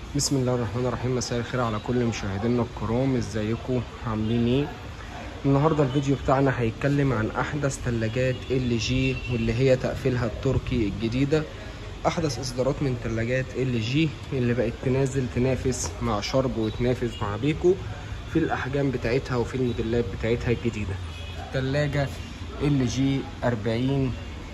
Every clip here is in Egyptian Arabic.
بسم الله الرحمن الرحيم مساء الخير على كل مشاهدينا الكرام ازيكم عاملين ايه النهارده الفيديو بتاعنا هيتكلم عن احدث ثلاجات ال جي واللي هي تقفيلها التركي الجديده احدث اصدارات من ثلاجات ال جي اللي بقت تنازل تنافس مع شرب وتنافس مع بيكو في الاحجام بتاعتها وفي الموديلات بتاعتها الجديده ثلاجه ال جي 40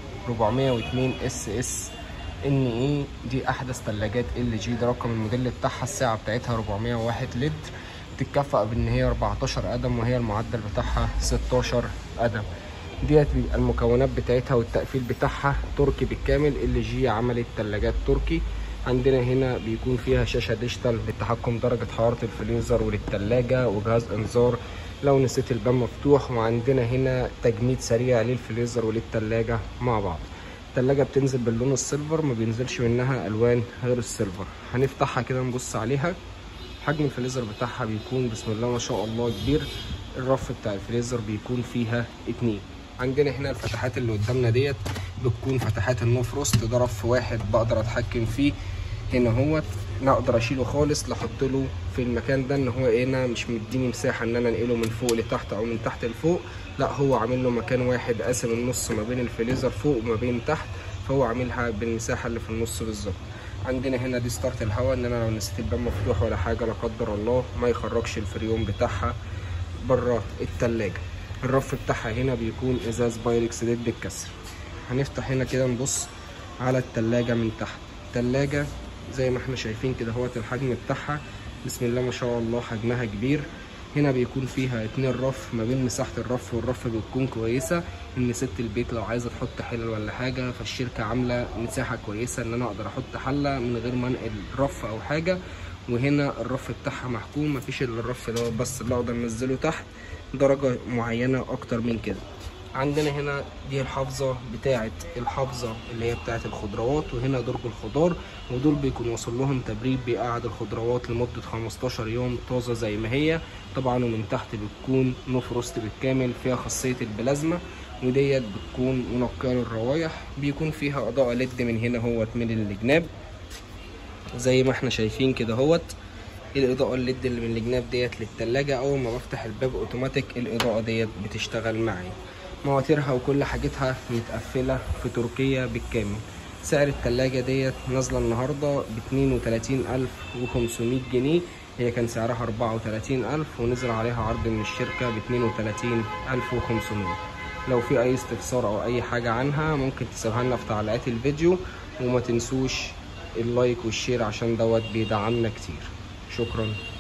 402 اس اس ان اي دي احدث ثلاجات ال جي ده رقم الموديل بتاعها الساعه بتاعتها 401 لتر بتتكفأ بان هي 14 قدم وهي المعدل بتاعها 16 قدم ديت بيبقى المكونات بتاعتها والتقفيل بتاعها تركي بالكامل ال جي عملت ثلاجات تركي عندنا هنا بيكون فيها شاشه ديجيتال للتحكم درجه حراره الفريزر وللثلاجه وجهاز انذار لو نسيت الباب مفتوح وعندنا هنا تجميد سريع للفريزر وللثلاجه مع بعض التلاجة بتنزل باللون السيلفر ما بينزلش منها الوان غير السيلفر هنفتحها كده نبص عليها حجم الفريزر بتاعها بيكون بسم الله ما شاء الله كبير الرف بتاع الفريزر بيكون فيها اتنين عندنا هنا الفتحات اللي قدامنا ديت بتكون فتحات النو فروست ده رف واحد بقدر اتحكم فيه هنا هوت نقدر اشيله خالص لاحط له في المكان ده ان هو هنا مش مديني مساحه ان انا انقله من فوق لتحت او من تحت لفوق لا هو عامل له مكان واحد قاسم النص ما بين الفريزر فوق وما بين تحت فهو عاملها بالمساحه اللي في النص بالظبط عندنا هنا دي ستارت الهواء ان انا لو نسيت الباب مفتوح ولا حاجه لا قدر الله ما يخرجش الفريون بتاعها بره التلاجة الرف بتاعها هنا بيكون ازاز بايركس ضد الكسر هنفتح هنا كده نبص على التلاجة من تحت التلاجة زي ما احنا شايفين كده هوت الحجم بتاعها بسم الله ما شاء الله حجمها كبير هنا بيكون فيها اتنين رف ما بين مساحة الرف والرف بتكون كويسة ان ست البيت لو عايزة تحط حلل ولا حاجة فالشركة عاملة مساحة كويسة ان انا اقدر احط حلة من غير ما انقل رف او حاجة وهنا الرف بتاعها محكوم مفيش الا الرف دوت بس اللي اقدر انزله تحت درجة معينة اكتر من كده عندنا هنا دي الحافظة بتاعة الحافظة اللي هي بتاعة الخضروات وهنا درج الخضار ودول بيكون واصل لهم تبريد بيقعد الخضروات لمدة 15 يوم طازة زي ما هي طبعا ومن تحت بتكون نو فروست بالكامل فيها خاصية البلازما وديت بتكون منقية للروايح بيكون فيها إضاءة ليد من هنا هوت من الجناب زي ما احنا شايفين كده هوت الاضاءه الليد اللي من الجناب ديت للتلاجة اول ما بفتح الباب اوتوماتيك الاضاءه ديت بتشتغل معايا مواتيرها وكل حاجتها متقفله في تركيا بالكامل سعر التلاجة ديت نازله النهارده باتنين وتلاتين الف وخمسمية جنيه هي كان سعرها أربعة وتلاتين ألف ونزل عليها عرض من الشركة باتنين وتلاتين ألف وخمسمية لو في أي استفسار أو أي حاجة عنها ممكن تسيبها لنا في تعليقات الفيديو وما تنسوش اللايك والشير عشان دوت بيدعمنا كتير شكرا